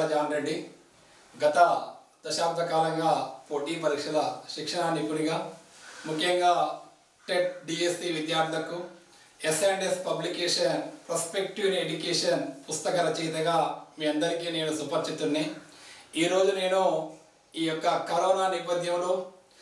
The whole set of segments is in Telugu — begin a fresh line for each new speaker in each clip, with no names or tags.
ముత్యాల జాన్ రెడ్డి గత దశాబ్ద కాలంగా పోటీ పరీక్షల శిక్షణ నిపుణిగా ముఖ్యంగా టెట్ డిఎస్సి విద్యార్థులకు S and S publication perspective in education పుస్తక రచయితగా మీ అందరికీ నేను సుపరిచితుణ్ణి ఈరోజు నేను ఈ యొక్క కరోనా నేపథ్యంలో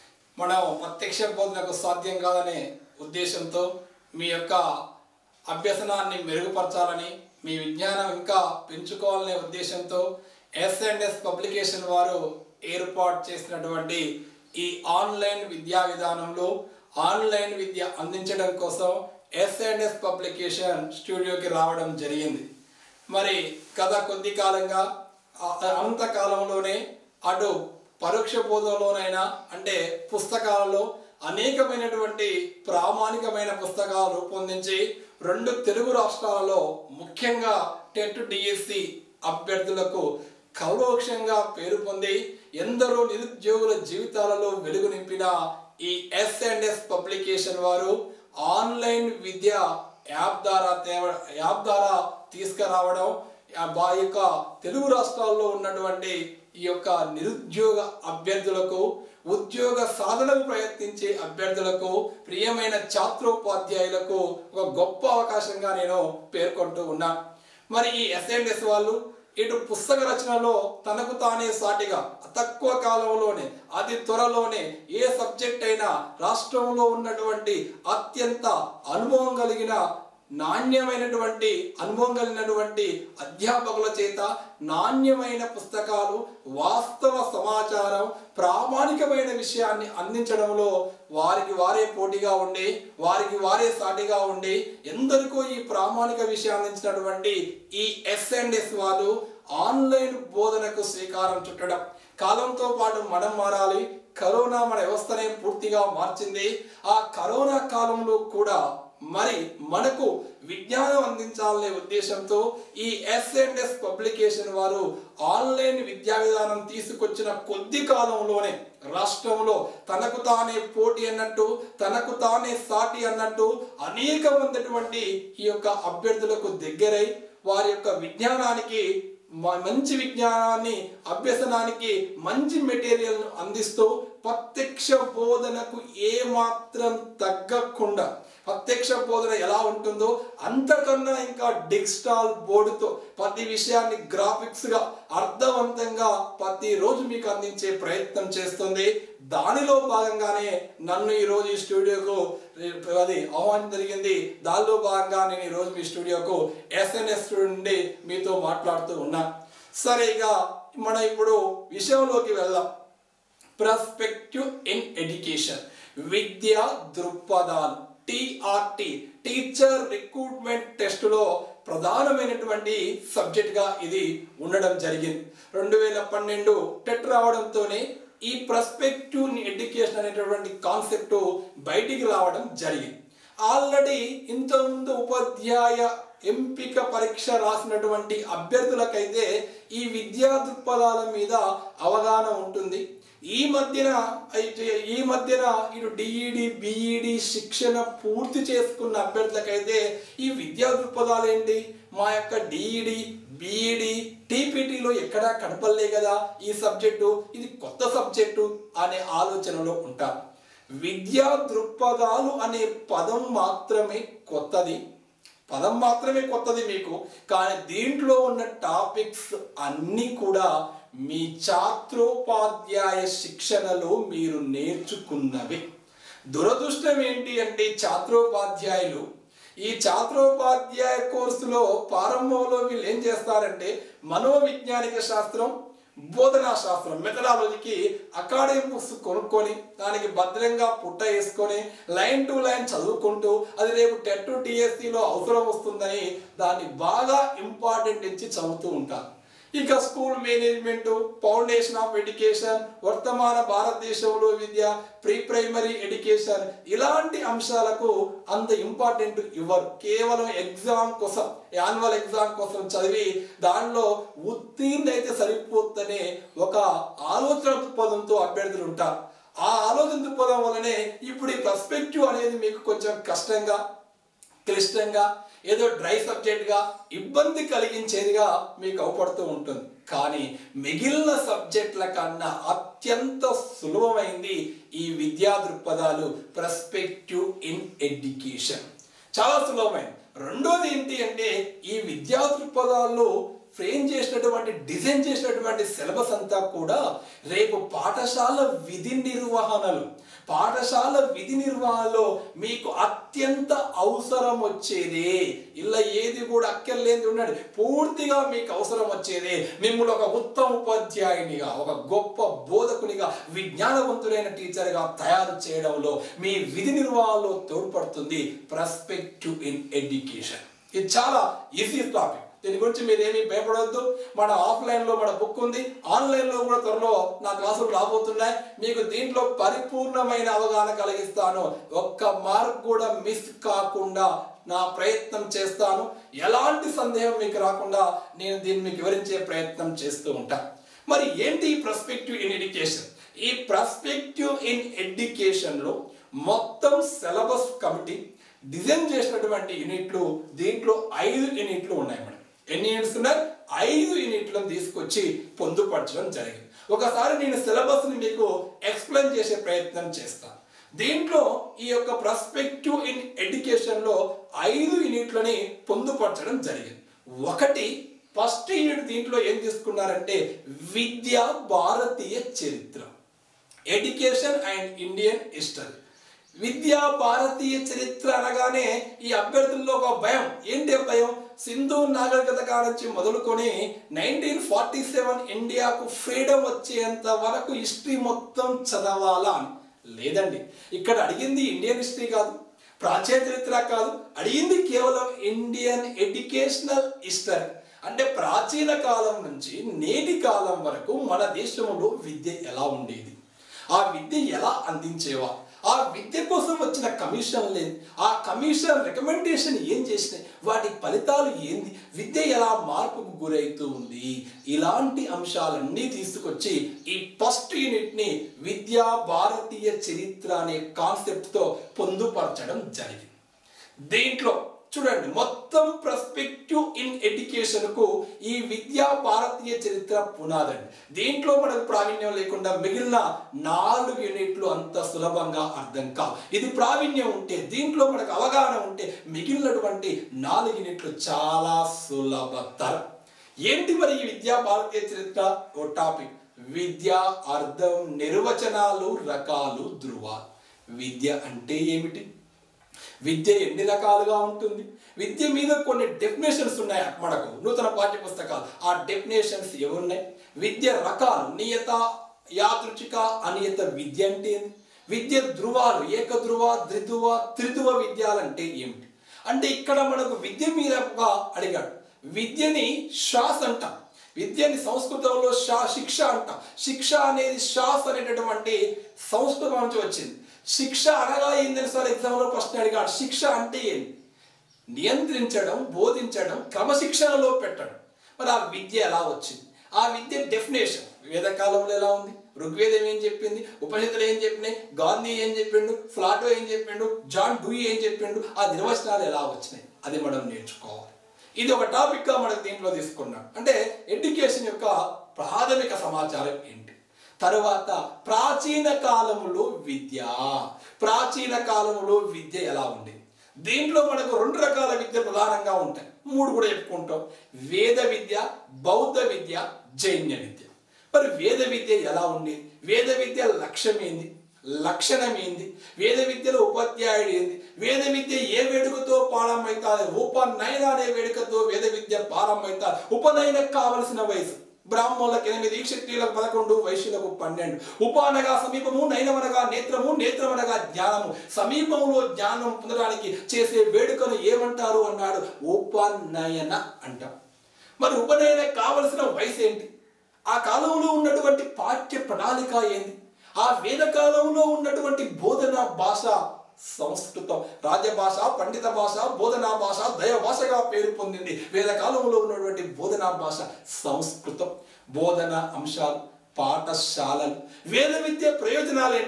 మనం ప్రత్యక్ష బోధనకు సాధ్యం కాదనే ఉద్దేశంతో మీ యొక్క అభ్యసనాన్ని మెరుగుపరచాలని మీ విజ్ఞానం ఇంకా పెంచుకోవాలనే ఉద్దేశంతో ఎస్ఎండ్ఎస్ పబ్లికేషన్ వారు ఏర్పాటు చేసినటువంటి ఈ ఆన్లైన్ విద్యా విధానంలో ఆన్లైన్ విద్య అందించడం కోసం ఎస్ఎండ్ఎస్ పబ్లికేషన్ స్టూడియోకి రావడం జరిగింది మరి గత కొద్ది కాలంగా ఆ- అనంత కాలంలోనే అటు పరోక్ష బోధనలోనైనా అంటే పుస్తకాలలో అనేకమైనటువంటి ప్రామాణికమైన పుస్తకాలు రూపొందించి రెండు తెలుగు రాష్ట్రాలలో ముఖ్యంగా టెట్ డిఎస్సి అభ్యర్థులకు కౌరోక్షంగా పేరు పొంది ఎందరో నిరుద్యోగుల జీవితాలలో వెలుగు నింపిన ఈ ఎస్ అండ్ ఎస్ పబ్లికేషన్ వారు ఆన్లైన్ విద్య యాప్ ద్వారా తేవ యాప్ ద్వారా తీసుకురావడం ఆ బా యొక్క తెలుగు రాష్ట్రాల్లో ఉన్నటువంటి ఈ యొక్క నిరుద్యోగ అభ్యర్థులకు ఉద్యోగ సాధనకు ప్రయత్నించే అభ్యర్థులకు ప్రియమైన ఛాత్రోపాధ్యాయులకు ఒక గొప్ప అవకాశంగా నేను పేర్కొంటూ ఉన్నా మరి ఈ ఎస్ఎంఎస్ వాళ్ళు ఇటు పుస్తక రచనలో తనకు తానే సాటిగా తక్కువ కాలంలోనే అతి త్వరలోనే ఏ సబ్జెక్ట్ అయినా రాష్ట్రంలో ఉన్నటువంటి అత్యంత అనుభవం కలిగిన నాణ్యమైనటువంటి అనుభవం కలిగినటువంటి అధ్యాపకుల చేత నాణ్యమైన పుస్తకాలు వాస్తవ సమాచారం ప్రామాణికమైన విషయాన్ని అందించడంలో వారికి వారే పోటీగా ఉండి వారికి వారే సాటిగా ఉండి ఎందరికో ఈ ప్రామాణిక విషయాన్ని అందించినటువంటి ఈ ఎస్ అండ్ ఎస్ వాళ్ళు ఆన్లైన్ బోధనకు శ్రీకారం చుట్టడం కాలంతో పాటు మనం మారాలి కరోనా మన వ్యవస్థనే పూర్తిగా మార్చింది ఆ కరోనా కాలంలో కూడా మరి మనకు విజ్ఞానం అందించాలనే ఉద్దేశంతో ఈ ఎస్ అండ్ ఎస్ పబ్లికేషన్ వారు ఆన్లైన్ విద్యా విధానం తీసుకొచ్చిన కొద్ది కాలంలోనే రాష్ట్రంలో తనకు తానే పోటీ అన్నట్టు తనకు తానే సాటి అన్నట్టు అనేకమైనటువంటి ఈ యొక్క అభ్యర్థులకు దగ్గరై వారి యొక్క విజ్ఞానానికి మ- మంచి విజ్ఞానాన్ని అభ్యసనానికి మంచి మెటీరియల్ను అందిస్తూ ప్రత్యక్ష బోధనకు ఏ మాత్రం తగ్గకుండా ప్రత్యక్ష బోధన ఎలా ఉంటుందో అంతకన్నా ఇంకా డిజిటల్ బోర్డుతో ప్రతి విషయాన్ని గ్రాఫిక్స్ గా అర్థవంతంగా ప్రతిరోజు మీకు అందించే ప్రయత్నం చేస్తుంది దానిలో భాగంగానే నన్ను ఈ రోజు ఈ స్టూడియోకు అది ఆహ్వానం జరిగింది దానిలో భాగంగా నేను ఈ రోజు మీ స్టూడియోకు ఎస్ఎన్ఎస్ నుండి మీతో మాట్లాడుతూ ఉన్నా సరే ఇక మనం ఇప్పుడు విషయంలోకి వెళ్దాం పర్స్పెక్టివ్ ఇన్ ఎడ్యుకేషన్ విద్యా దృక్పథాలు టిఆర్టి టీచర్ రిక్రూట్మెంట్ టెస్టులో ప్రధానమైనటువంటి సబ్జెక్ట్గా ఇది ఉండడం జరిగింది రెండు వేల పన్నెండు టెట్ రావడంతోనే ఈ పర్స్పెక్టివ్ ఎడ్యుకేషన్ అనేటటువంటి కాన్సెప్ట్ బయటికి రావడం జరిగింది ఆల్రెడీ ఇంతకుముందు ఉపాధ్యాయ ఎంపిక పరీక్ష రాసినటువంటి అభ్యర్థులకైతే ఈ విద్యా దృక్పథాల మీద అవగాహన ఉంటుంది ఈ మధ్యన అయితే ఈ మధ్యన ఇటు డిఈడి బిఈడి శిక్షణ పూర్తి చేసుకున్న అభ్యర్థులకైతే ఈ విద్యా దృక్పథాలు ఏంటి మా యొక్క డిఈడి బిఈడి టీపీటీలో ఎక్కడా కనపడలే కదా ఈ సబ్జెక్టు ఇది కొత్త సబ్జెక్టు అనే ఆలోచనలో ఉంటారు విద్యా దృక్పథాలు అనే పదం మాత్రమే కొత్తది పదం మాత్రమే కొత్తది మీకు కానీ దీంట్లో ఉన్న టాపిక్స్ అన్నీ కూడా మీ ఛాత్రోపాధ్యాయ శిక్షణలో మీరు నేర్చుకున్నవి దురదృష్టం ఏంటి అంటే ఛాత్రోపాధ్యాయులు ఈ ఛాత్రోపాధ్యాయ కోర్సులో ప్రారంభంలో వీళ్ళు ఏం చేస్తారంటే మనోవిజ్ఞానిక శాస్త్రం బోధనా శాస్త్రం మెథడాలజీకి అకాడమిక్ బుక్స్ కొనుక్కొని దానికి భద్రంగా పుట్ట వేసుకొని లైన్ టు లైన్ చదువుకుంటూ అది రేపు టెట్ టీఎస్సీలో అవసరం వస్తుందని దాన్ని బాగా ఇంపార్టెంట్ ఇచ్చి చదువుతూ ఉంటారు ఇక school management foundation of education వర్తమాన భారతదేశంలో విద్య ప్రీ ప్రైమరీ ఎడ్యుకేషన్ ఇలాంటి అంశాలకు అంత ఇంపార్టెంట్ ఇవ్వరు కేవలం ఎగ్జామ్ కోసం యాన్యువల్ ఎగ్జామ్ కోసం చదివి దానిలో ఉత్తీర్ణ అయితే సరిపోతుందనే ఒక ఆలోచన దృక్పథంతో అభ్యర్థులు ఉంటారు ఆ ఆలోచన దృక్పథం వల్లనే ఇప్పుడు ఈ పర్స్పెక్టివ్ అనేది మీకు కొంచెం కష్టంగా క్లిష్టంగా ఏదో డ్రై సబ్జెక్ట్గా ఇబ్బంది కలిగించేదిగా మీకు అవపడుతూ ఉంటుంది కానీ మిగిలిన సబ్జెక్టుల కన్నా అత్యంత సులభమైంది ఈ విద్యా దృక్పథాలు ప్రస్పెక్టివ్ ఇన్ ఎడ్యుకేషన్ చాలా సులభమైంది రెండోది ఏంటి అంటే ఈ విద్యా దృక్పథాల్లో ఫ్రేమ్ చేసినటువంటి డిజైన్ చేసినటువంటి సిలబస్ అంతా కూడా రేపు పాఠశాల విధి నిర్వహణలు పాఠశాల విధి నిర్వహణలో మీకు అత్యంత అవసరం వచ్చేది ఇలా ఏది కూడా అక్కర్లేని ఉన్నాడు పూర్తిగా మీకు అవసరం వచ్చేది మిమ్మల్ని ఒక ఉత్తమ ఉపాధ్యాయునిగా ఒక గొప్ప బోధకునిగా విజ్ఞానవంతులైన టీచర్గా తయారు చేయడంలో మీ విధి నిర్వహణలో తోడ్పడుతుంది ప్రస్పెక్టివ్ ఇన్ ఎడ్యుకేషన్ ఇది చాలా ఈజీ టాపిక్ దీని గురించి మీరు ఏమీ భయపడవద్దు మన ఆఫ్లైన్లో మన బుక్ ఉంది ఆన్లైన్లో కూడా త్వరలో నా క్లాసులు రాబోతున్నాయి మీకు దీంట్లో పరిపూర్ణమైన అవగాహన కలిగిస్తాను ఒక్క మార్క్ కూడా మిస్ కాకుండా నా ప్రయత్నం చేస్తాను ఎలాంటి సందేహం మీకు రాకుండా నేను దీన్ని మీకు వివరించే ప్రయత్నం చేస్తూ ఉంటాను మరి ఏంటి ఈ ప్రస్పెక్టివ్ ఇన్ ఎడ్యుకేషన్ ఈ ప్రస్పెక్టివ్ ఇన్ ఎడ్యుకేషన్లో మొత్తం సిలబస్ కమిటీ డిజైన్ చేసినటువంటి యూనిట్లు దీంట్లో ఐదు యూనిట్లు ఉన్నాయి మేడం ఎన్ని యూనిట్స్ ఉన్నాయి ఐదు యూనిట్లను తీసుకొచ్చి పొందుపరచడం జరిగింది ఒకసారి నేను సిలబస్ని మీకు ఎక్స్ప్లెయిన్ చేసే ప్రయత్నం చేస్తాను దీంట్లో ఈ యొక్క ప్రస్పెక్టివ్ ఇన్ ఎడ్యుకేషన్లో ఐదు యూనిట్లని పొందుపరచడం జరిగింది ఒకటి ఫస్ట్ యూనిట్ దీంట్లో ఏం తీసుకున్నారంటే విద్యా భారతీయ చరిత్ర ఎడ్యుకేషన్ అండ్ ఇండియన్ హిస్టరీ విద్యా భారతీయ చరిత్ర అనగానే ఈ అభ్యర్థుల్లో ఒక భయం ఏంటి ఆ భయం సింధు నాగరికత కాడ నుంచి మొదలుకొని నైన్టీన్ ఫార్టీ సెవెన్ ఇండియాకు ఫ్రీడమ్ వచ్చేంత వరకు హిస్టరీ మొత్తం చదవాలా అని లేదండి ఇక్కడ అడిగింది ఇండియన్ హిస్టరీ కాదు ప్రాచీన చరిత్ర కాదు అడిగింది కేవలం ఇండియన్ ఎడ్యుకేషనల్ హిస్టరీ అంటే ప్రాచీన కాలం నుంచి నేటి కాలం వరకు మన దేశంలో విద్య ఎలా ఉండేది ఆ విద్య ఎలా అందించేవా ఆ విద్య కోసం వచ్చిన కమిషన్ లేదు ఆ కమిషన్ రికమెండేషన్ ఏం చేసినాయి వాటి ఫలితాలు ఏంది విద్య ఎలా మార్పుకు గురవుతూ ఉంది ఇలాంటి అంశాలన్నీ తీసుకొచ్చి ఈ ఫస్ట్ యూనిట్ని విద్యా భారతీయ చరిత్ర అనే కాన్సెప్ట్తో పొందుపరచడం జరిగింది దీంట్లో చూడండి మొత్తం ప్రస్పెక్టివ్ ఇన్ ఎడ్యుకేషన్ కు ఈ విద్యా భారతీయ చరిత్ర పునాదండి దీంట్లో మనకు ప్రావీణ్యం లేకుండా మిగిలిన నాలుగు యూనిట్లు అంత సులభంగా అర్థం కావు ఇది ప్రావీణ్యం ఉంటే దీంట్లో మనకు అవగాహన ఉంటే మిగిలినటువంటి నాలుగు యూనిట్లు చాలా సులభతరం ఏంటి మరి ఈ విద్యా భారతీయ చరిత్ర ఓ టాపిక్ విద్య అర్థం నిర్వచనాలు రకాలు ధృవాలు విద్య అంటే ఏమిటి విద్య ఎన్ని రకాలుగా ఉంటుంది విద్య మీద కొన్ని డెఫినేషన్స్ ఉన్నాయి మనకు నూతన పాఠ్య పుస్తకాలు ఆ డెఫినేషన్స్ ఏమున్నాయి విద్య రకాలు నియత యాదృచిక అనియత విద్య అంటే ఏంది విద్య ధృవాలు ఏకధృవ ద్విధువ త్రిధువ విద్యాలంటే ఏమిటి అంటే ఇక్కడ మనకు విద్య మీద అడిగాడు విద్యని షాస్ అంటాం విద్యని సంస్కృతంలో షా శిక్ష అంటాం శిక్ష అనేది షాస్ అనేటటువంటి సంస్కృతం నుంచి వచ్చింది శిక్ష అనగా ఏందని సార్ ఎగ్జామ్లో ప్రశ్న అడిగాడు శిక్ష అంటే ఏంటి నియంత్రించడం బోధించడం క్రమశిక్షణలో పెట్టడం మరి ఆ విద్య ఎలా వచ్చింది ఆ విద్య డెఫినేషన్ వేదకాలంలో ఎలా ఉంది ఋగ్వేదం ఏం చెప్పింది ఉపనిషత్తులు ఏం చెప్పినాయి గాంధీ ఏం చెప్పిండు ఫ్లాటో ఏం చెప్పిండు జాన్ డూయి ఏం చెప్పిండు ఆ నిర్వచనాలు ఎలా వచ్చినాయి అది మనం నేర్చుకోవాలి ఇది ఒక టాపిక్గా మనకు దీంట్లో తీసుకున్నాం అంటే ఎడ్యుకేషన్ యొక్క ప్రాథమిక సమాచారం ఏంటి తరువాత ప్రాచీన కాలములో విద్య ప్రాచీన కాలములో విద్య ఎలా ఉండేది దీంట్లో మనకు రెండు రకాల విద్య ప్రధానంగా ఉంటాయి మూడు కూడా చెప్పుకుంటాం వేద విద్య బౌద్ధ విద్య జైన్య విద్య మరి వేద విద్య ఎలా ఉండేది వేద విద్య లక్ష్యం ఏంది లక్షణం ఏంది వేద విద్యలో ఉపాధ్యాయుడు ఏంది వేద విద్య ఏ వేడుకతో పాఠమైతుంది ఉపనయన అనే వేడుకతో వేద విద్య ప్రారంభమైతా ఉపనయనకు కావలసిన వయసు బ్రాహ్మణులకు ఎనిమిది క్షత్రియులకు పదకొండు వైశ్యులకు పన్నెండు ఉపానగా సమీపము నయనమనగా నేత్రము నేత్రమనగా జ్ఞానము సమీపంలో జ్ఞానం పొందడానికి చేసే వేడుకను ఏమంటారు అన్నాడు ఉపనయన అంటాం మరి ఉపనయన కావలసిన వయసు ఏంటి ఆ కాలంలో ఉన్నటువంటి పాఠ్య ప్రణాళిక ఏంది ఆ వేద కాలంలో ఉన్నటువంటి బోధన భాష సంస్కృతం రాజభాష పండిత భాష బోధనా భాష దయ భాషగా పేరు పొందింది వేద కాలంలో ఉన్నటువంటి బోధనా భాష సంస్కృతం బోధన అంశాలు పాఠశాలలు వేద విద్య ప్రయోజనాలు ఏంటి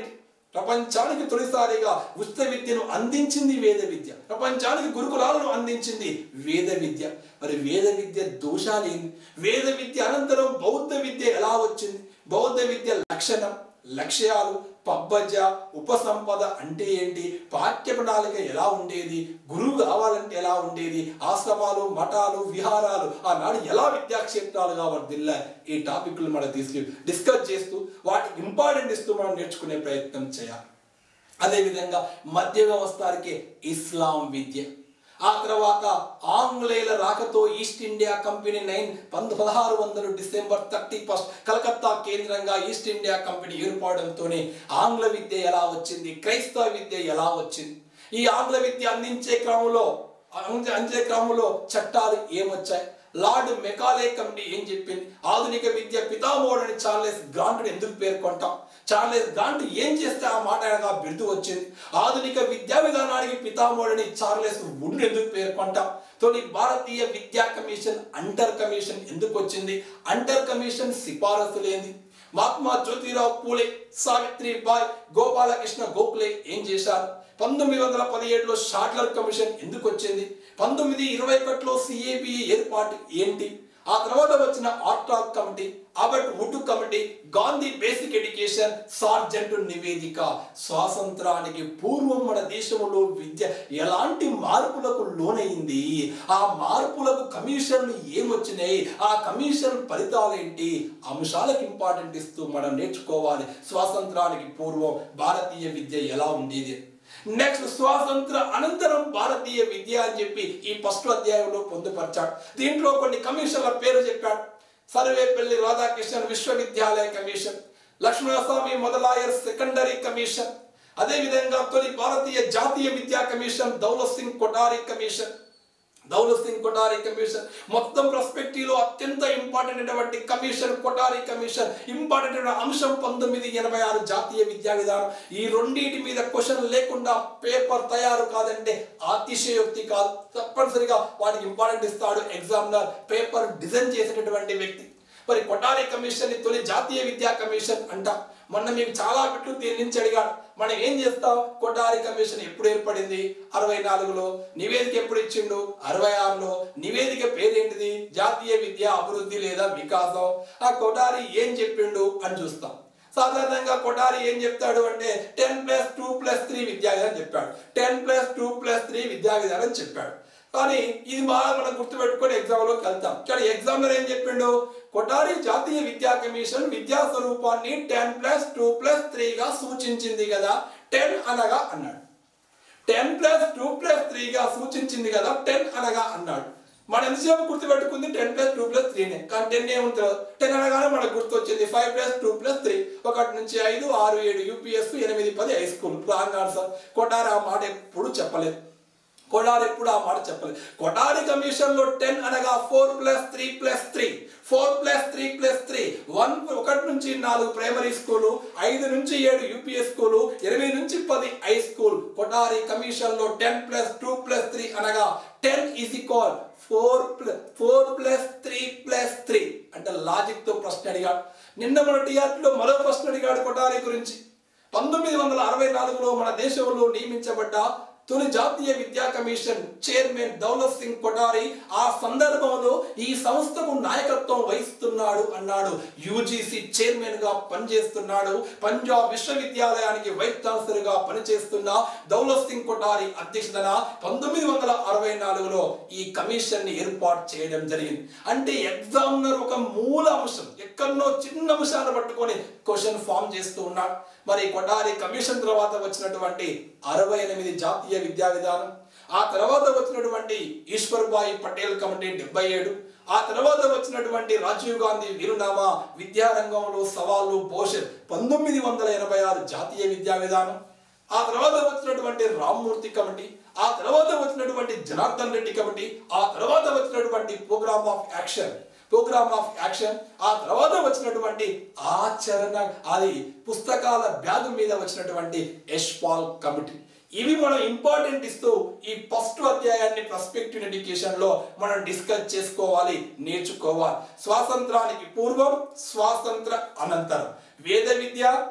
ప్రపంచానికి తొలిసారిగా ఉచిత విద్యను అందించింది వేద విద్య ప్రపంచానికి గురుకులాలను అందించింది వేద విద్య మరి వేద విద్య దోషాలేంది వేద విద్య అనంతరం బౌద్ధ విద్య ఎలా వచ్చింది బౌద్ధ విద్య లక్షణం లక్ష్యాలు పబ్బజ ఉపసంపద అంటే ఏంటి పాఠ్య ప్రణాళిక ఎలా ఉండేది గురువు కావాలంటే ఎలా ఉండేది ఆశ్రమాలు మఠాలు విహారాలు ఆనాడు ఎలా విద్యాక్షేత్రాలుగా వర్దిల్లా ఈ టాపిక్లు మనం తీసుకు డిస్కస్ చేస్తూ వాటికి ఇంపార్టెంట్ ఇస్తూ మనం నేర్చుకునే ప్రయత్నం చేయాలి అదేవిధంగా మధ్య వ్యవస్థకి ఇస్లాం విద్య ఆ తర్వాత ఆంగ్లేయుల రాకతో ఈస్ట్ ఇండియా కంపెనీ నైన్ పంద పదహారు వందలు డిసెంబర్ థర్టీ ఫస్ట్ కలకత్తా కేంద్రంగా ఈస్ట్ ఇండియా కంపెనీ ఏర్పడంతోనే ఆంగ్ల విద్య ఎలా వచ్చింది క్రైస్తవ విద్య ఎలా వచ్చింది ఈ ఆంగ్ల విద్య అందించే క్రమంలో అందించే అందించే క్రమంలో చట్టాలు ఏమొచ్చాయి లార్డ్ మెకాలే కమిటీ ఏం చెప్పింది ఆధునిక విద్య పితామోడని చార్లెస్ గ్రాంట్ ఎందుకు పేర్కొంటాం చార్లెస్ గ్రాంట్ ఏం చేస్తే ఆ మాట ఆయనగా బిరుదు వచ్చింది ఆధునిక విద్యా విధానానికి పితామోడని చార్లెస్ వుడ్ ఎందుకు పేర్కొంటాం తొలి భారతీయ విద్యా కమిషన్ అంటర్ కమిషన్ ఎందుకు వచ్చింది అంటర్ కమిషన్ సిఫారసు లేని మహాత్మా జ్యోతిరావు పూలే సావిత్రిబాయ్ గోపాలకృష్ణ గోఖలే ఏం చేశారు పంతొమ్మిది వందల పదిహేడులో షార్ట్లర్ కమిషన్ ఎందుకు వచ్చింది పంతొమ్మిది ఇరవై ఒకటిలో సిఏబిఏ ఏర్పాటు ఏంటి ఆ తర్వాత వచ్చిన Hartog committee Abbot Wood committee Gandhi basic education Sargent నివేదిక స్వాతంత్రానికి పూర్వం మన దేశంలో విద్య ఎలాంటి మార్పులకు లోనైంది ఆ మార్పులకు కమిషన్లు ఏమొచ్చినాయి ఆ కమిషన్ ఫలితాలేంటి అంశాలకు ఇంపార్టెంట్ ఇస్తూ మనం నేర్చుకోవాలి స్వాతంత్రానికి పూర్వం భారతీయ విద్య ఎలా ఉండేది నెక్స్ట్ స్వాతంత్ర అనంతరం భారతీయ విద్య అని చెప్పి ఈ ఫస్ట్ అధ్యాయంలో పొందుపరిచాడు దీంట్లో కొన్ని కమిషన్ల పేరు చెప్పాడు సర్వేపల్లి రాధాకృష్ణన్ విశ్వవిద్యాలయ commission Lakshmanaswami Mudaliar secondary commission అదేవిధంగా తొలి భారతీయ జాతీయ విద్యా commission Daulat Singh Kothari commission Daulat Singh Kothari commission మొత్తం పర్స్పెక్టివ్ లో అత్యంత ఇంపార్టెంట్ అయినటువంటి కమిషన్ కొటారి కమిషన్ ఇంపార్టెంట్ అయిన అంశం పంతొమ్మిది ఎనభై ఆరు జాతీయ విద్యా విధానం ఈ రెండింటి మీద క్వశ్చన్ లేకుండా పేపర్ తయారు కాదంటే అతిశయోక్తి కాదు తప్పనిసరిగా వాటికి ఇంపార్టెంట్ ఇస్తాడు ఎగ్జామినర్ పేపర్ డిజైన్ చేసేటటువంటి వ్యక్తి మరి కొటారి కమిషన్ ని తొలి జాతీయ విద్యా కమిషన్ అంట మొన్న మీకు చాలా బిట్లు దీని నుంచి అడిగాడు మనం ఏం చేస్తాం కొటారి కమిషన్ ఎప్పుడు ఏర్పడింది అరవై నాలుగులో నివేదిక ఎప్పుడు ఇచ్చిండు అరవై ఆరులో నివేదిక పేరేంటిది జాతీయ విద్య అభివృద్ధి లేదా వికాసం ఆ కొటారి ఏం చెప్పిండు అని చూస్తాం సాధారణంగా కొటారి ఏం చెప్తాడు అంటే ten plus two plus three విద్యా విధానం చెప్పాడు ten plus two plus three విద్యా విధానం చెప్పాడు కానీ ఇది బాగా మనం గుర్తుపెట్టుకొని ఎగ్జామ్లోకి వెళ్తాం ఇక్కడ ఎగ్జామ్లర్ ఏం చెప్పిండు కొటారి జాతీయ విద్యా కమిషన్ విద్యా స్వరూపాన్ని టెన్ ప్లస్ టూ ప్లస్ త్రీగా సూచించింది కదా టెన్ అనగా అన్నాడు టెన్ ప్లస్ టూ ప్లస్ త్రీగా సూచించింది కదా టెన్ అనగా అన్నాడు మనం ఎంతసేపు గుర్తుపెట్టుకుంది టెన్ ప్లస్ టూ ప్లస్ త్రీనే కానీ టెన్ ఏముంటుంది టెన్ అనగానే మనకు గుర్తొచ్చింది five plus two plus three ఒకటి నుంచి ఐదు ఆరు ఏడు యూపీఎస్ ఎనిమిది పది high school wrong answer Kothari ఆ మాట ఎప్పుడు చెప్పలేదు కొడారి ఎప్పుడు ఆ మాట చెప్పలేదు కొడారి కమిషన్ లో టెన్ అనగా four plus three plus three four plus three plus three one ఒకటి నుంచి నాలుగు ప్రైమరీ స్కూలు ఐదు నుంచి ఏడు యూపీఎస్ స్కూలు ఎనిమిది నుంచి పది హై స్కూల్ కొడారి కమిషన్ లో ten plus two plus three అనగా ten is equal four plus four plus three plus three అంటే లాజిక్ తో ప్రశ్న అడిగాడు నిన్న మన టీఆర్టీలో మరో ప్రశ్న అడిగాడు కొడారి గురించి పంతొమ్మిది వందల అరవై నాలుగులో మన దేశంలో నియమించబడ్డ తొలి జాతీయ విద్యా కమిషన్ చైర్మన్ దౌలత్ సింగ్ కొటారి ఆ సందర్భంలో ఈ సంస్థకు నాయకత్వం వహిస్తున్నాడు అన్నాడు యూజీసీ చైర్మన్ గా పనిచేస్తున్నాడు పంజాబ్ విశ్వవిద్యాలయానికి వైస్ ఛాన్సలర్ గా పనిచేస్తున్న దౌలత్ సింగ్ కొటారి అధ్యక్షతన పంతొమ్మిది వందల అరవై నాలుగులో ఈ కమిషన్ ని ఏర్పాటు చేయడం జరిగింది అంటే ఎగ్జామినర్ ఒక మూల అంశం ఎక్కడనో చిన్న అంశాన్ని పట్టుకొని క్వశ్చన్ ఫామ్ చేస్తూ ఉన్నాడు మరి కొటారి కమిషన్ తర్వాత వచ్చినటువంటి అరవై ఎనిమిది జాతీయ విద్యా విధానం ఆ తర్వాత వచ్చినటువంటి ఈశ్వర్ బాయి పటేల్ కమిటీ డెబ్బై ఏడు ఆ తర్వాత వచ్చినటువంటి రాజీవ్ గాంధీ వీరునామా విద్యారంగంలో సవాళ్ళు భవిష్యత్ పంతొమ్మిది వందల ఎనభై ఆరు జాతీయ విద్యా విధానం ఆ తర్వాత వచ్చినటువంటి రామ్మూర్తి కమిటీ ఆ తర్వాత వచ్చినటువంటి జనార్దన్ రెడ్డి కమిటీ ఆ తర్వాత వచ్చినటువంటి programme of action programme of action ఆ తర్వాత వచ్చినటువంటి ఆచరణ అది పుస్తకాల బ్యాగు మీద వచ్చినటువంటి యశ్పాల్ కమిటీ ఇవి మనం ఇంపార్టెంట్ ఇస్తూ ఈ ఫస్ట్ అధ్యాయాన్ని పర్స్పెక్టివ్ ఎడ్యుకేషన్ లో మనం డిస్కస్ చేసుకోవాలి నేర్చుకోవాలి స్వాతంత్రానికి పూర్వం స్వాతంత్ర అనంతరం వేద విద్య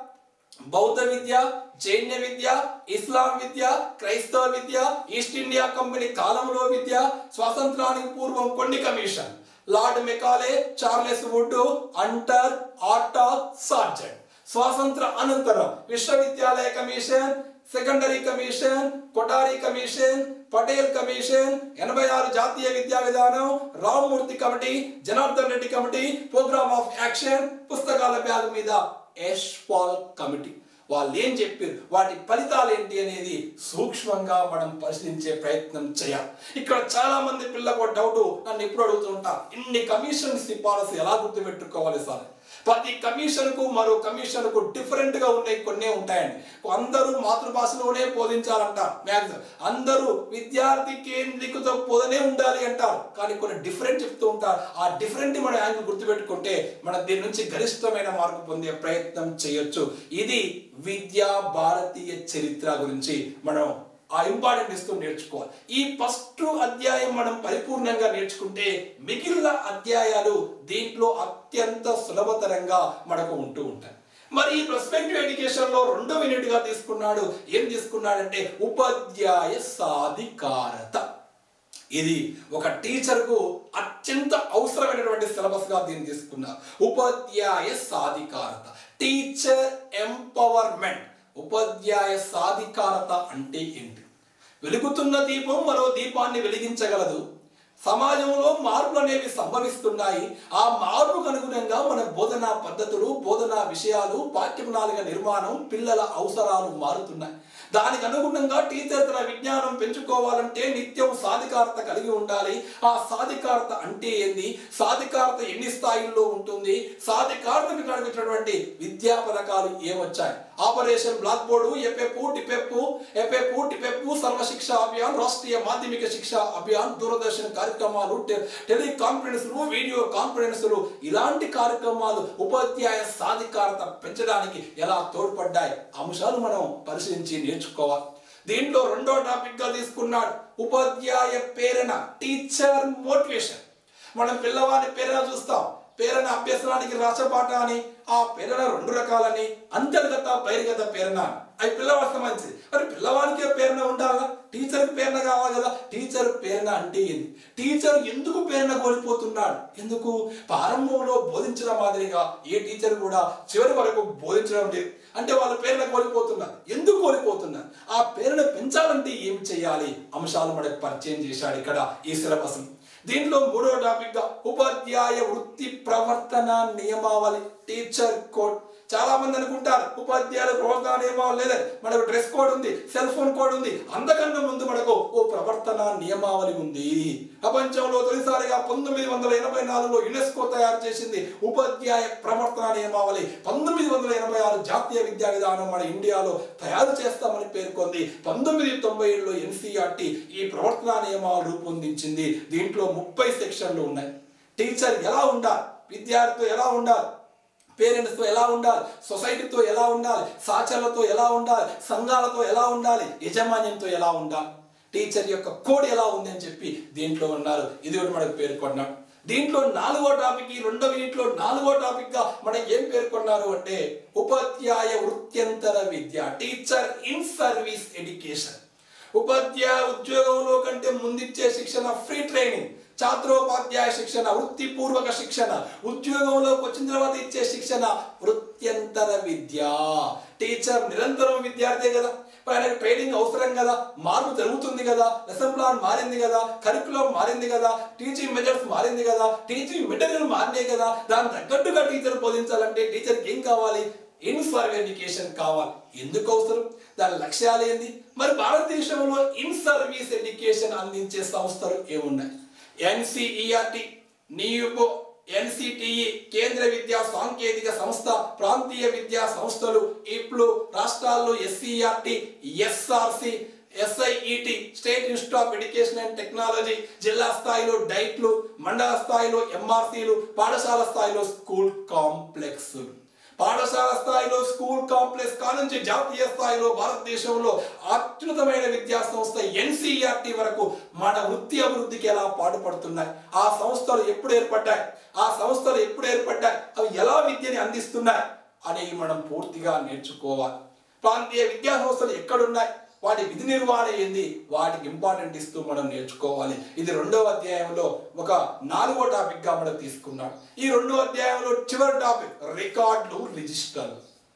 బౌద్ధ విద్య జైన విద్య ఇస్లాం విద్య క్రైస్తవ విద్య ఈస్ట్ ఇండియా కంపెనీ కాలంలో విద్య స్వాతంత్రానికి పూర్వం కొన్ని commission Lord Macaulay Charles Wood Hunter ఆటా సార్జెంట్ స్వాతంత్ర అనంతరం విశ్వవిద్యాలయ commission secondary commission Kothari commission Patel commission ఎనభై ఆరు జాతీయ విద్యా విధానం Rammurthy committee Janardhan Reddy committee programme of action పుస్తకాల బ్యాగ్ మీద ఎష్పాల్ కమిటీ వాళ్ళు ఏం చెప్పారు వాటి ఫలితాలు ఏంటి అనేది సూక్ష్మంగా మనం పరిశీలించే ప్రయత్నం చేయాలి ఇక్కడ చాలా మంది పిల్లలకు డౌట్ నన్ను ఎప్పుడు అడుగుతుంటారు ఇన్ని కమిషన్ సిఫారసు ఎలా గుర్తుపెట్టుకోవాలి సార్ ప్రతి కమిషన్ కు మరో కమిషన్ కు డిఫరెంట్ గా ఉన్నాయి కొన్ని ఉంటాయండి అందరూ మాతృభాషలోనే బోధించాలంటారు మ్యాక్సిమం అందరూ విద్యార్థి కేంద్రీకృత బోధనే ఉండాలి అంటారు కానీ కొన్ని డిఫరెంట్ చెప్తూ ఉంటారు ఆ డిఫరెంట్ మన యాంగిల్ గుర్తుపెట్టుకుంటే మనం దీని నుంచి గరిష్టమైన మార్పు పొందే ప్రయత్నం చేయొచ్చు ఇది విద్యా భారతీయ చరిత్ర గురించి మనం ఆ ఇంపార్టెంట్ ఇస్తూ నేర్చుకోవాలి ఈ ఫస్ట్ అధ్యాయం మనం పరిపూర్ణంగా నేర్చుకుంటే మిగిలిన అధ్యాయాలు దీంట్లో అత్యంత సులభతరంగా మనకు ఉంటూ ఉంటాయి మరి ఈ ప్రస్పెక్టివ్ ఎడ్యుకేషన్ లో రెండో యూనిట్ గా తీసుకున్నాడు ఏం తీసుకున్నాడంటే ఉపాధ్యాయ సాధికారత ఇది ఒక టీచర్ కు అత్యంత అవసరమైనటువంటి సిలబస్ గా దీన్ని తీసుకున్నారు ఉపాధ్యాయ సాధికారత టీచర్ ఎంపవర్మెంట్ ఉపాధ్యాయ సాధికారత అంటే ఏంటి వెలుగుతున్న దీపం మరో దీపాన్ని వెలిగించగలదు సమాజంలో మార్పులు అనేవి సంభవిస్తున్నాయి ఆ మార్పుకు అనుగుణంగా మన బోధనా పద్ధతులు బోధనా విషయాలు పాఠ్యప్రణాళిక నిర్మాణం పిల్లల అవసరాలు మారుతున్నాయి దానికి అనుగుణంగా టీచర్ తన విజ్ఞానం పెంచుకోవాలంటే నిత్యం సాధికారత కలిగి ఉండాలి ఆ సాధికారత అంటే ఏంది సాధికారత ఎన్ని స్థాయిల్లో ఉంటుంది సాధికారతకు నడిపించినటువంటి విద్యా పథకాలు ఏమొచ్చాయి ఆపరేషన్ బ్లాక్ బోర్డు ఎపెపు టిపెప్పు ఎపెపు టిపెప్పు సర్వశిక్ష అభియాన్ రాష్ట్రీయ మాధ్యమిక శిక్ష అభియాన్ దూరదర్శన్ కార్యక్రమాలు టె- టెలికాన్ఫరెన్స్లు వీడియో కాన్ఫరెన్స్లు ఇలాంటి కార్యక్రమాలు ఉపాధ్యాయ సాధికారత పెంచడానికి ఎలా తోడ్పడ్డాయి అంశాలు మనం పరిశీలించి నేర్చుకోవాలి దీంట్లో రెండో టాపిక్ గా తీసుకున్నాడు ఉపాధ్యాయ ప్రేరణ టీచర్ మోటివేషన్ మనం పిల్లవాడి ప్రేరణ చూస్తాం ప్రేరణ అభ్యసనానికి రాసపాట అని ఆ ప్రేరణ రెండు రకాలని అంతర్గత బహిర్గత ప్రేరణ అని. అవి పిల్లవాడికి సంబంధించి మరి పిల్లవాడికే ప్రేరణ ఉండాలా టీచర్కి ప్రేరణ కావాలి కదా టీచర్ ప్రేరణ అంటే ఏంది టీచర్ ఎందుకు ప్రేరణ కోల్పోతున్నాడు ఎందుకు ప్రారంభంలో బోధించడం మాదిరిగా ఏ టీచర్ కూడా చివరి వరకు బోధించడం లేదు అంటే వాళ్ళ ప్రేరణ కోల్పోతున్నారు ఎందుకు కోల్పోతున్నారు ఆ ప్రేరణ పెంచాలంటే ఏం చేయాలి అంశాలు మనకు పరిచయం చేశాడు ఇక్కడ ఈ సిలబస్ దీంట్లో మూడో టాపిక్ గా ఉపాధ్యాయ వృత్తి ప్రవర్తన నియమావళి టీచర్ కోడ్ చాలా మంది అనుకుంటారు ఉపాధ్యాయుల ప్రవర్తన నియమావళి లేదని మనకు డ్రెస్ కోడ్ ఉంది సెల్ ఫోన్ కోడ్ ఉంది అంతకన్నా ముందు మనకు ఓ ప్రవర్తన నియమావళి ఉంది ప్రపంచంలో తొలిసారిగా పంతొమ్మిది వందల ఎనభై నాలుగులో యునెస్కో తయారు చేసింది ఉపాధ్యాయ ప్రవర్తన నియమావళి పంతొమ్మిది వందల ఎనభై ఆరు జాతీయ విద్యా విధానం మన ఇండియాలో తయారు చేస్తామని పేర్కొంది పంతొమ్మిది తొంభై ఏడులో ఎన్సీఆర్టీ ఈ ప్రవర్తన నియమాలు రూపొందించింది దీంట్లో ముప్పై సెక్షన్లు ఉన్నాయి టీచర్ ఎలా ఉండాలి విద్యార్థితో ఎలా ఉండాలి పేరెంట్స్తో ఎలా ఉండాలి సొసైటీతో ఎలా ఉండాలి సాచర్లతో ఎలా ఉండాలి సంఘాలతో ఎలా ఉండాలి యజమాన్యంతో ఎలా ఉండాలి టీచర్ యొక్క కోడ్ ఎలా ఉంది అని చెప్పి దీంట్లో ఉన్నారు ఇది కూడా మనకు పేర్కొన్నాడు దీంట్లో నాలుగో టాపిక్ ఈ రెండవ యూనిట్లో నాలుగో టాపిక్ గా మనం ఏం పేర్కొన్నారు అంటే ఉపాధ్యాయ వృత్యంతర విద్య టీచర్ ఇన్ సర్వీస్ ఎడ్యుకేషన్ ఉపాధ్యాయ ఉద్యోగంలో కంటే ముందిచ్చే శిక్షణ ఫ్రీ ట్రైనింగ్ ఛాత్రోపాధ్యాయ శిక్షణ వృత్తిపూర్వక శిక్షణ ఉద్యోగంలోకి వచ్చిన తర్వాత ఇచ్చే శిక్షణ వృత్యంతర విద్య టీచర్ నిరంతరం విద్యార్థే కదా మరి ఆయనకు ట్రైనింగ్ అవసరం కదా మార్పు జరుగుతుంది కదా లెసన్ ప్లాన్ మారింది కదా కరికులం మారింది కదా టీచింగ్ మెథడ్స్ మారింది కదా టీచింగ్ మెటీరియల్ మారినాయి కదా దాని తగ్గట్టుగా టీచర్ బోధించాలంటే టీచర్కి ఏం కావాలి ఇన్ ఫర్ ఎడ్యుకేషన్ కావాలి ఎందుకు అవసరం దాని లక్ష్యాలు ఏంది మరి భారతదేశంలో ఇన్ సర్వీస్ ఎడ్యుకేషన్ అందించే సంస్థలు ఏమున్నాయి ఎన్సిఈఆర్టి నీయుపో ఎన్సిటిఈ కేంద్ర విద్యా సాంకేతిక సంస్థ ప్రాంతీయ విద్యా సంస్థలు ఇప్పుడు రాష్ట్రాల్లో SCERT SRC SIET state institute of education and technology జిల్లా స్థాయిలో డైట్లు మండల స్థాయిలో ఎంఆర్సీలు పాఠశాల స్థాయిలో స్కూల్ కాంప్లెక్స్ పాఠశాల స్థాయిలో స్కూల్ కాంప్లెక్స్ కానుంచి జాతీయ స్థాయిలో భారతదేశంలో అత్యున్నతమైన విద్యా సంస్థ ఎన్సీఆర్టీ వరకు మన వృత్తి అభివృద్ధికి ఎలా పాటుపడుతున్నాయి ఆ సంస్థలు ఎప్పుడు ఏర్పడ్డాయి ఆ సంస్థలు ఎప్పుడు ఏర్పడ్డాయి అవి ఎలా విద్యని అందిస్తున్నాయి అనేవి మనం పూర్తిగా నేర్చుకోవాలి ప్రాంతీయ విద్యా సంస్థలు ఎక్కడున్నాయి వాటి విధి నిర్వహణ ఏంది వాటికి ఇంపార్టెంట్ ఇస్తూ మనం నేర్చుకోవాలి ఇది రెండవ అధ్యాయంలో ఒక నాలుగో టాపిక్ గా మనం తీసుకున్నాం ఈ రెండో అధ్యాయంలో చివరి టాపిక్ రికార్డులు రిజిస్టర్లు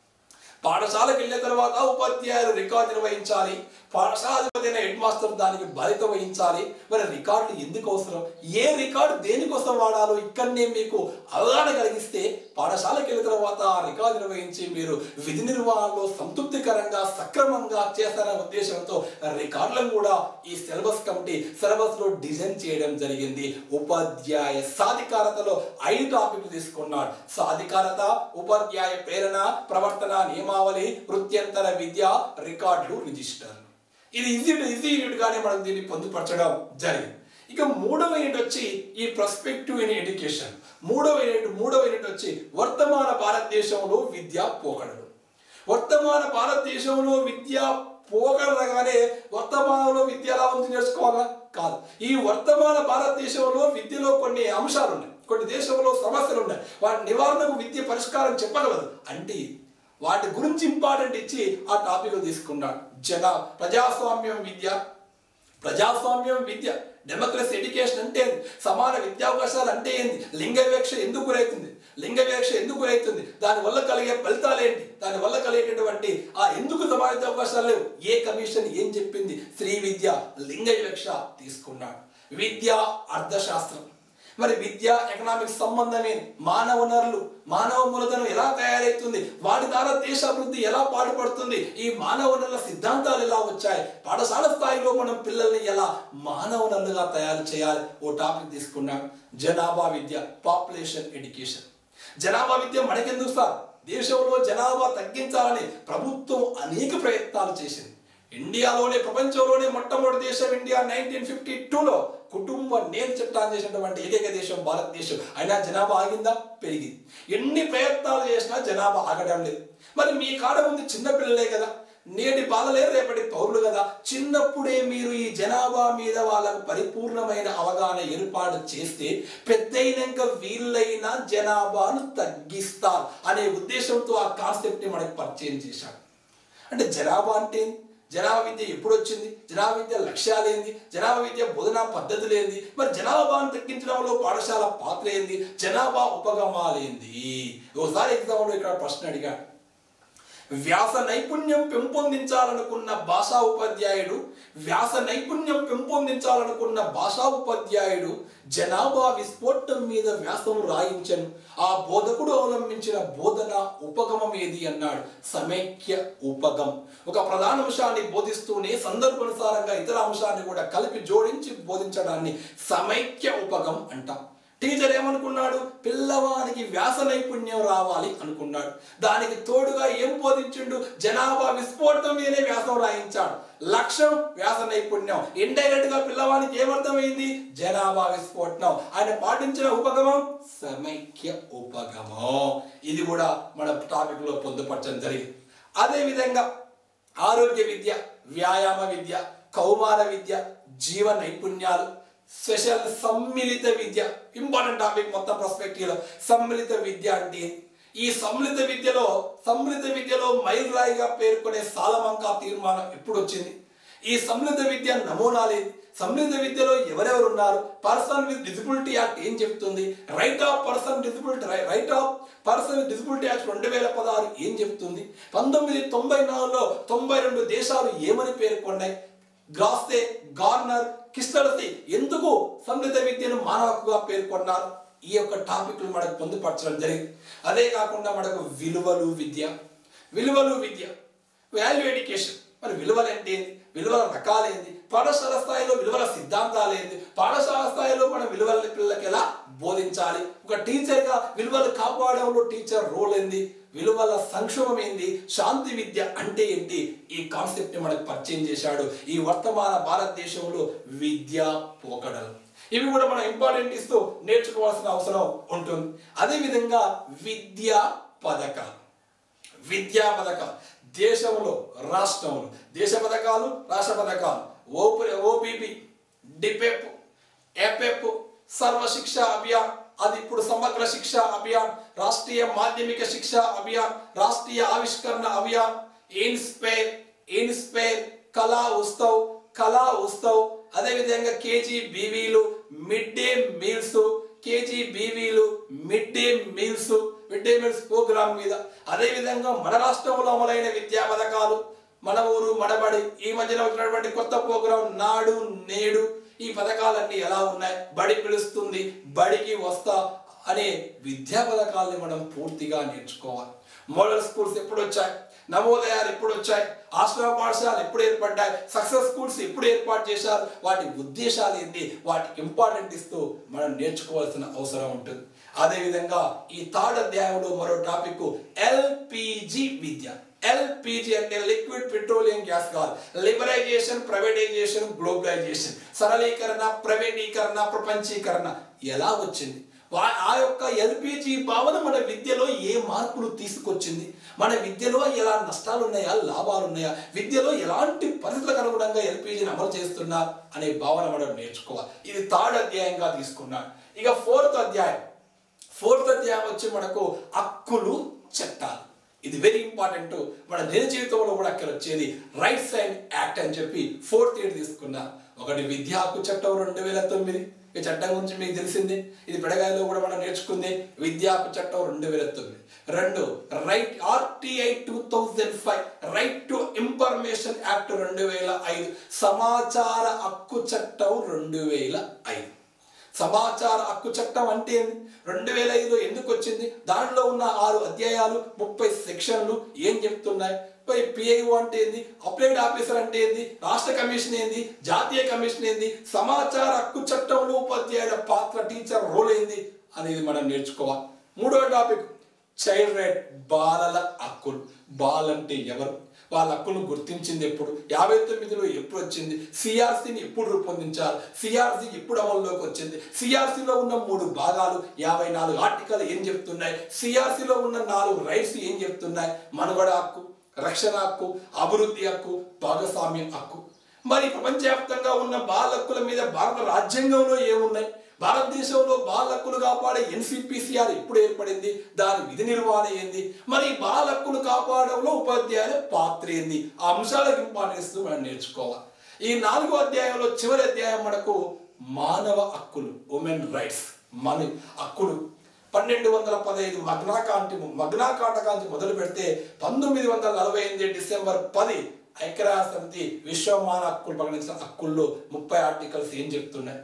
పాఠశాలకు వెళ్ళిన తర్వాత ఉపాధ్యాయులు రికార్డు నిర్వహించాలి పాఠశాలాధిపతి అయిన హెడ్ మాస్టర్ దానికి బాధ్యత వహించాలి మరి రికార్డులు ఎందుకు అవసరం ఏ రికార్డు దేనికోసం వాడాలో ఇక్కడనే మీకు అవగాహన కలిగిస్తే పాఠశాలకు వెళ్ళిన తర్వాత ఆ రికార్డు నిర్వహించి మీరు విధి నిర్వహణలో సంతృప్తికరంగా సక్రమంగా చేస్తారనే ఉద్దేశంతో రికార్డులను కూడా ఈ సిలబస్ కమిటీ సిలబస్ లో డిజైన్ చేయడం జరిగింది ఉపాధ్యాయ సాధికారతలో ఐదు టాపిక్లు తీసుకున్నాడు సాధికారత ఉపాధ్యాయ ప్రేరణ ప్రవర్తన నియమావళి వృత్యంతర విద్య రికార్డులు రిజిస్టర్లు ఇది ఈజీ ఈజీ యూనిట్ గానే మనం దీన్ని పొందుపరచడం జరిగింది ఇక మూడవ యూనిట్ వచ్చి ఈ ప్రస్పెక్టివ్ ఇన్ ఎడ్యుకేషన్ మూడవ యూనిట్ మూడవ యూనిట్ వచ్చి వర్తమాన భారతదేశంలో విద్యా పోకడలు వర్తమాన భారతదేశంలో విద్య పోగడగానే వర్తమానంలో విద్య ఎలా ఉంది నేర్చుకోవాలా కాదు ఈ వర్తమాన భారతదేశంలో విద్యలో కొన్ని అంశాలు ఉన్నాయి కొన్ని దేశంలో సమస్యలు ఉన్నాయి వాటి నివారణకు విద్య పరిష్కారం చెప్పగలదు అంటే వాటి గురించి ఇంపార్టెంట్ ఇచ్చి ఆ టాపిక్ తీసుకున్నాడు జన ప్రజాస్వామ్యం విద్య ప్రజాస్వామ్యం విద్య డెమోక్రసీ ఎడ్యుకేషన్ అంటే ఏంది సమాన విద్యావకాశాలు అంటే ఏంది లింగ వివక్ష ఎందుకు గురవుతుంది లింగ వివక్ష ఎందుకు గురవుతుంది దాని వల్ల కలిగే ఫలితాలు ఏంటి దాని వల్ల కలిగేటటువంటి ఆ ఎందుకు సమాన విద్యావకాశాలు లేవు ఏ కమిషన్ ఏం చెప్పింది స్త్రీ విద్య లింగ వివక్ష తీసుకున్నాడు విద్య అర్థశాస్త్రం మరి విద్య ఎకనామిక్స్ సంబంధమే మానవ వనరులు మానవ మూలధనం ఎలా తయారవుతుంది వాటి ద్వారా దేశ అభివృద్ధి ఎలా పాటుపడుతుంది ఈ మానవ వనరుల సిద్ధాంతాలు ఎలా వచ్చాయి పాఠశాల స్థాయిలో మనం పిల్లల్ని ఎలా మానవ వనరులుగా తయారు చేయాలి ఓ టాపిక్ తీసుకున్నాం జనాభా విద్య పాపులేషన్ ఎడ్యుకేషన్ జనాభా విద్య మనకెందుకు సార్ దేశంలో జనాభా తగ్గించాలని ప్రభుత్వం అనేక ప్రయత్నాలు చేసింది ఇండియాలోనే ప్రపంచంలోనే మొట్టమొదటి దేశం ఇండియా నైన్టీన్ ఫిఫ్టీ టూలో కుటుంబ నేర్ చట్టాన్ని చేసినటువంటి ఏకైక దేశం భారతదేశం అయినా జనాభా ఆగిందా పెరిగింది ఎన్ని ప్రయత్నాలు చేసినా జనాభా ఆగడం లేదు మరి మీ కాడ ఉంది చిన్న పిల్లలే కదా నేటి బాలలే రేపటి పౌరులు కదా చిన్నప్పుడే మీరు ఈ జనాభా మీద వాళ్ళకు పరిపూర్ణమైన అవగాహన ఏర్పాటు చేస్తే పెద్దయినాక వీళ్ళైన జనాభాను తగ్గిస్తారు అనే ఉద్దేశంతో ఆ కాన్సెప్ట్ని మనకి పరిచయం చేశాడు అంటే జనాభా అంటే ఏంది? జనాభా విద్య ఎప్పుడు వచ్చింది జనాభా విద్య లక్ష్యాలు ఏంది జనాభా విద్య బోధనా పద్ధతులు ఏంది మరి జనాభాను తగ్గించడంలో పాఠశాల పాత్ర ఏంది జనాభా ఉపగమాలు ఏంది ఒకసారి ఎగ్జామ్లో ఇక్కడ ప్రశ్న అడిగాడు వ్యాస నైపుణ్యం పెంపొందించాలనుకున్న భాషా ఉపాధ్యాయుడు వ్యాస నైపుణ్యం పెంపొందించాలనుకున్న భాషా ఉపాధ్యాయుడు జనాభా విస్ఫోటం మీద వ్యాసం రాయించను ఆ బోధకుడు అవలంబించిన బోధన ఉపగమం ఏది అన్నాడు సమైక్య ఉపగం ఒక ప్రధాన అంశాన్ని బోధిస్తూనే సందర్భానుసారంగా ఇతర అంశాన్ని కూడా కలిపి జోడించి బోధించడాన్ని సమైక్య ఉపగం అంటాం టీచర్ ఏమనుకున్నాడు పిల్లవానికి వ్యాస నైపుణ్యం రావాలి అనుకున్నాడు దానికి తోడుగా ఏం బోధించిండు జనాభా విస్ఫోటం మీదనే వ్యాసం రాయించాడు లక్ష్యం వ్యాస నైపుణ్యం ఇండైరెక్ట్ గా పిల్లవానికి ఏమర్థమైంది జనాభా విస్ఫోటనం ఆయన పాటించిన ఉపగమం సమైక్య ఉపగమం ఇది కూడా మన టాపిక్ లో పొందుపరచడం జరిగింది అదే విధంగా ఆరోగ్య విద్య వ్యాయామ విద్య కౌమార విద్య జీవ నైపుణ్యాలు స్పెషల్ సమ్మిళిత విద్య ఇంపార్టెంట్ టాపిక్ మొత్తం perspective లో సమ్మిళిత విద్య అంటే ఏంటి? ఈ సమ్మిళిత విద్యలో సమ్మిళిత విద్యలో మైలురాయిగా పేర్కొనే సాలమంకా తీర్మానం ఎప్పుడు వచ్చింది ఈ సమ్మిళిత విద్య నమూనాలు ఏంటి? సమ్మిళిత విద్యలో ఎవరెవరు ఉన్నారు పర్సన్ విత్ డిజిబిలిటీ యాక్ట్ ఏం చెప్తుంది right of person disability right of person with disability act రెండు వేల పదహారు ఏం చెప్తుంది పంతొమ్మిది తొంభై నాలుగులో తొంభై రెండు దేశాలు ఏమని పేర్కొన్నాయి గ్రాస్తే గార్నర్ కిస్టలసి ఎందుకు సమ్మిళిత విద్యను మానవ హక్కుగా పేర్కొన్నారు ఈ యొక్క టాపిక్లు మనకు పొందుపరచడం జరిగింది అదే కాకుండా మనకు విలువలు విద్య విలువలు విద్య వాల్యూ ఎడ్యుకేషన్ మరి విలువలు అంటే ఏంది విలువల రకాలు ఏంది పాఠశాల స్థాయిలో విలువల సిద్ధాంతాలు ఏంది పాఠశాల స్థాయిలో మన విలువల పిల్లలకి ఎలా బోధించాలి ఒక టీచర్గా విలువలు కాపాడడంలో టీచర్ రోల్ ఏంది విలువల సంక్షోభం ఏంది శాంతి విద్య అంటే ఏంటి ఈ కాన్సెప్ట్ మనకు పరిచయం చేశాడు ఈ వర్తమాన భారతదేశంలో విద్యా పోకడలు ఇవి కూడా మనం ఇంపార్టెంట్ ఇస్తూ నేర్చుకోవాల్సిన అవసరం ఉంటుంది అదేవిధంగా విద్యా పథకాలు విద్యా పథకాలు దేశంలో రాష్ట్రంలో దేశ పథకాలు రాష్ట్ర పథకాలు OP OPP DPEP APEP Sarva Shiksha Abhiyan అది ఇప్పుడు సమగ్ర శిక్ష అభియాన్ రాష్ట్రీయ మాధ్యమిక శిక్ష అభియాన్ రాష్ట్రీయ ఆవిష్కరణ అభియాన్ ఇన్స్పైర్ ఇన్స్పైర్ కళా ఉత్సవ్ కళా ఉత్సవ్ అదేవిధంగా కేజీ బీవీలు మిడ్ డే మీల్స్ కేజీ బీవీలు mid day meals mid day meals program మీద అదేవిధంగా మన రాష్ట్రంలో అమలైన విద్యా పథకాలు మన ఊరు మనబడి ఈ మధ్యన వచ్చినటువంటి కొత్త ప్రోగ్రాం నాడు నేడు ఈ పథకాలన్నీ ఎలా ఉన్నాయి బడి పిలుస్తుంది బడికి వస్తా అనే విద్యా పథకాలని మనం పూర్తిగా నేర్చుకోవాలి మోడల్ స్కూల్స్ ఎప్పుడు వచ్చాయి నవోదయాలు ఎప్పుడు వచ్చాయి ఆశ్రమ పాఠశాలలు ఎప్పుడు ఏర్పడ్డాయి సక్సెస్ స్కూల్స్ ఎప్పుడు ఏర్పాటు చేశారు వాటి ఉద్దేశాలు ఏంటి వాటికి ఇంపార్టెంట్ ఇస్తూ మనం నేర్చుకోవాల్సిన అవసరం ఉంటుంది అదేవిధంగా ఈ థర్డ్ అధ్యాయంలో మరో టాపిక్ ఎల్పిజి విద్య ఎల్పిజి అంటే లిక్విడ్ పెట్రోలియం గ్యాస్ కాదు లిబరైజేషన్ ప్రైవేటైజేషన్ గ్లోబలైజేషన్ సరళీకరణ ప్రైవేటీకరణ ప్రపంచీకరణ ఎలా వచ్చింది వా- ఆ యొక్క ఎల్పిజి భావన మన విద్యలో ఏ మార్పులు తీసుకొచ్చింది మన విద్యలో ఎలా నష్టాలు ఉన్నాయా లాభాలు ఉన్నాయా విద్యలో ఎలాంటి పరిస్థితులకు అనుగుణంగా ఎల్పిజిని అమలు చేస్తున్నారు అనే భావన మనం నేర్చుకోవాలి ఇది థర్డ్ అధ్యాయంగా తీసుకున్నాను ఇక ఫోర్త్ అధ్యాయం ఫోర్త్ అధ్యాయం వచ్చి మనకు హక్కులు చట్టాలు ఇది వెరీ ఇంపార్టెంట్ మన నిజ జీవితంలో కూడా అక్కడ వచ్చేది రైట్స్ అండ్ యాక్ట్ అని చెప్పి ఫోర్త్ ఇయర్ తీసుకున్నా ఒకటి విద్యా హక్కు చట్టం రెండు వేల తొమ్మిది ఈ చట్టం గురించి మీకు తెలిసింది ఇది పెడగాయలో కూడా మనం నేర్చుకుంది విద్యా హక్కు చట్టం రెండు వేల తొమ్మిది రెండు right RTI two thousand five right to information act రెండు వేల ఐదు సమాచార హక్కు చట్టం రెండు వేల ఐదు సమాచార హక్కు చట్టం అంటే ఏంది రెండు వేల ఐదులో ఎందుకు వచ్చింది దాంట్లో ఉన్న ఆరు అధ్యాయాలు ముప్పై సెక్షన్లు ఏం చెప్తున్నాయి పిఐఓ అంటే ఏంది అప్లైడ్ ఆఫీసర్ అంటే ఏంది రాష్ట్ర కమిషన్ ఏంది జాతీయ కమిషన్ ఏంది సమాచార హక్కు చట్టంలో ఉపాధ్యాయుల పాత్ర టీచర్ రోల్ ఏంది అనేది మనం నేర్చుకోవాలి మూడో టాపిక్ చైల్డ్ రైట్ బాలల హక్కులు బాల్ అంటే ఎవరు వాళ్ళ హక్కులను గుర్తించింది ఎప్పుడు యాభై తొమ్మిదిలో ఎప్పుడు వచ్చింది సిఆర్సీని ఎప్పుడు రూపొందించారు సిఆర్సీ ఎప్పుడు అమల్లోకి వచ్చింది సిఆర్సీలో ఉన్న మూడు భాగాలు యాభై నాలుగు ఆర్టికల్ ఏం చెప్తున్నాయి సిఆర్సీలో ఉన్న నాలుగు రైట్స్ ఏం చెప్తున్నాయి మనుగడ హక్కు రక్షణ హక్కు అభివృద్ధి హక్కు భాగస్వామ్యం హక్కు మరి ప్రపంచవ్యాప్తంగా ఉన్న బాల హక్కుల మీద భారత రాజ్యాంగంలో ఏమున్నాయి భారతదేశంలో బాల హక్కులు కాపాడే ఎన్సిపిసిఆర్ ఎప్పుడు ఏర్పడింది దాని విధి నిర్వహణ ఏంది మరి బాల హక్కులు కాపాడంలో ఉపాధ్యాయుల పాత్ర ఏంది ఆ అంశాలకు ఇంపార్టెన్స్ మనం నేర్చుకోవాలి ఈ నాలుగో అధ్యాయంలో చివరి అధ్యాయం మనకు మానవ హక్కులు ఉమెన్ రైట్స్ మన హక్కులు పన్నెండు వందల పదహైదు మగ్నాకాంతి మగ్నాకాండకాంతి మొదలు పెడితే పంతొమ్మిది వందల నలభై ఎనిమిది డిసెంబర్ పది ఐక్యరాజ్య సమితి విశ్వమాన హక్కులు ప్రకటించిన హక్కుల్లో ముప్పై ఆర్టికల్స్ ఏం చెప్తున్నాయి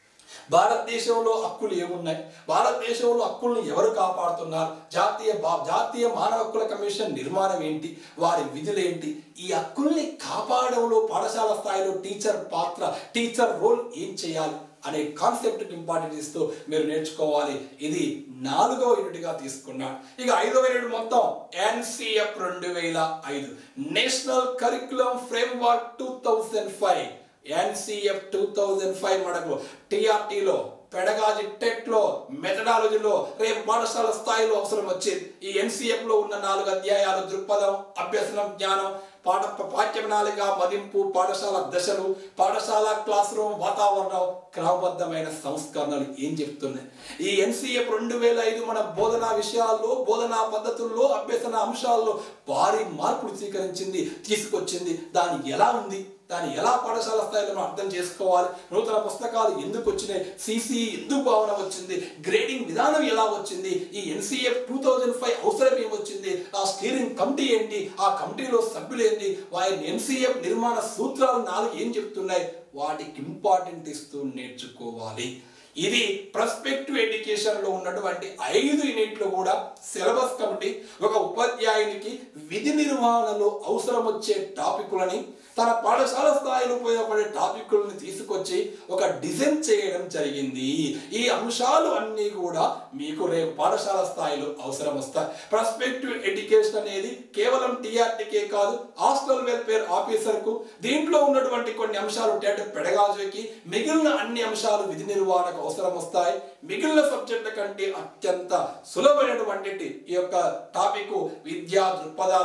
భారతదేశంలో హక్కులు ఏమున్నాయి భారతదేశంలో హక్కులను ఎవరు కాపాడుతున్నారు జాతీయ బా- జాతీయ మానవ హక్కుల కమిషన్ నిర్మాణం ఏంటి వారి విధులు ఏంటి ఈ హక్కుల్ని కాపాడడంలో పాఠశాల స్థాయిలో టీచర్ పాత్ర టీచర్ రోల్ ఏం చేయాలి అనే కాన్సెప్ట్ ఇంపార్టెన్స్ ఇస్తూ మీరు నేర్చుకోవాలి ఇది నాలుగవ యూనిట్గా తీసుకున్నాను ఇక ఐదవ యూనిట్ మొత్తం ఎన్సిఎఫ్ రెండు వేల ఐదు national curriculum framework two thousand five NCF two thousand five మనకు టీఆర్టీలో పెడగాజి టెట్లో మెథడాలజీలో రేపు పాఠశాల స్థాయిలో అవసరం వచ్చేది ఈ ఎన్సిఎఫ్ లో ఉన్న నాలుగు అధ్యాయాలు దృక్పథం అభ్యసనం జ్ఞానం పాఠ పాఠ్య ప్రణాళిక మదింపు పాఠశాల దశలు పాఠశాల క్లాస్ రూమ్ వాతావరణం క్రమబద్ధమైన సంస్కరణలు ఏం చెప్తున్నాయి ఈ ఎన్సిఎఫ్ రెండు వేల ఐదు మన బోధనా విషయాల్లో బోధనా పద్ధతుల్లో అభ్యసన అంశాల్లో భారీ మార్పులు స్వీకరించింది తీసుకొచ్చింది దాని ఎలా ఉంది దాన్ని ఎలా పాఠశాల స్థాయిలో మనం అర్థం చేసుకోవాలి నూతన పుస్తకాలు ఎందుకు వచ్చినాయి సిసి ఎందుకు భావన వచ్చింది గ్రేడింగ్ విధానం ఎలా వచ్చింది ఈ ఎన్సీఎఫ్ టూ థౌజండ్ ఫైవ్ అవసరం ఏమొచ్చింది ఆ స్టీరింగ్ కమిటీ ఏంటి ఆ కమిటీలో సభ్యులు ఏంటి వారి ఎన్సీఎఫ్ నిర్మాణ సూత్రాలు నాలుగు ఏం చెప్తున్నాయి వాటికి ఇంపార్టెంట్ ఇస్తూ నేర్చుకోవాలి ఇది ప్రస్పెక్టివ్ ఎడ్యుకేషన్ లో ఉన్నటువంటి ఐదు యూనిట్లు కూడా సిలబస్ కమిటీ ఒక ఉపాధ్యాయునికి విధి నిర్వహణలో అవసరం వచ్చే టాపికులని తన పాఠశాల స్థాయిలో ఉపయోగపడే టాపికులను తీసుకొచ్చి ఒక డిజైన్ చేయడం జరిగింది ఈ అంశాలు అన్నీ కూడా మీకు రేపు పాఠశాల స్థాయిలో అవసరం వస్తాయి ప్రస్పెక్టివ్ ఎడ్యుకేషన్ అనేది కేవలం టీఆర్టీకే కాదు హాస్టల్ వెల్ఫేర్ ఆఫీసర్కు దీంట్లో ఉన్నటువంటి కొన్ని అంశాలు టెట్ పెడగాజుకి మిగిలిన అన్ని అంశాలు విధి నిర్వహణకు అవసరం వస్తాయి మిగిలిన సబ్జెక్టుల కంటే అత్యంత సులభమైనటువంటి ఈ యొక్క టాపిక్ విద్యా దృక్పథాలు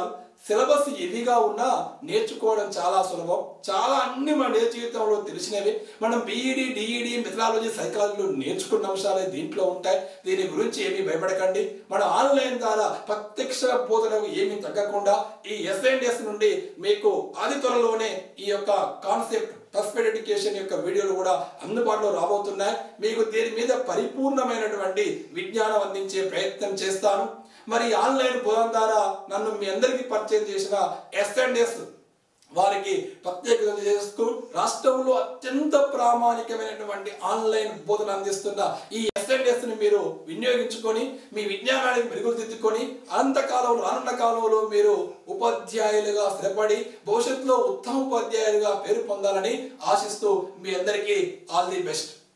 సిలబస్ హెవీగా ఉన్నా నేర్చుకోవడం చాలా సులభం చాలా అన్ని మన నిజ జీవితంలో తెలిసినవి మనం బీఈడి డిఈడి మెథడాలజీ సైకాలజీలో నేర్చుకున్న అంశాలే దీంట్లో ఉంటాయి దీని గురించి ఏమీ భయపడకండి మన ఆన్లైన్ ద్వారా ప్రత్యక్ష బోధనకు ఏమీ తగ్గకుండా ఈ ఎస్ఎన్ఎస్ నుండి మీకు అతి త్వరలోనే ఈ యొక్క కాన్సెప్ట్ టస్పెడ్ ఎడ్యుకేషన్ యొక్క వీడియోలు కూడా అందుబాటులో రాబోతున్నాయి మీకు దీని మీద పరిపూర్ణమైనటువంటి విజ్ఞానం అందించే ప్రయత్నం చేస్తాను మరి ఈ ఆన్లైన్ బోధన ద్వారా నన్ను మీ అందరికీ పరిచయం చేసిన ఎస్ఎన్ఎస్ వారికి ప్రత్యేకత చేస్తూ రాష్ట్రంలో అత్యంత ప్రామాణికమైనటువంటి ఆన్లైన్ బోధన అందిస్తున్న ఈ ఎస్ఎన్ఎస్ ని మీరు వినియోగించుకొని మీ విజ్ఞానానికి మెరుగుదిద్దుకొని అనంతకాలంలో రానున్న కాలంలో మీరు ఉపాధ్యాయులుగా స్థిరపడి భవిష్యత్తులో ఉత్తమ ఉపాధ్యాయులుగా పేరు పొందాలని ఆశిస్తూ మీ అందరికీ ఆల్ ది బెస్ట్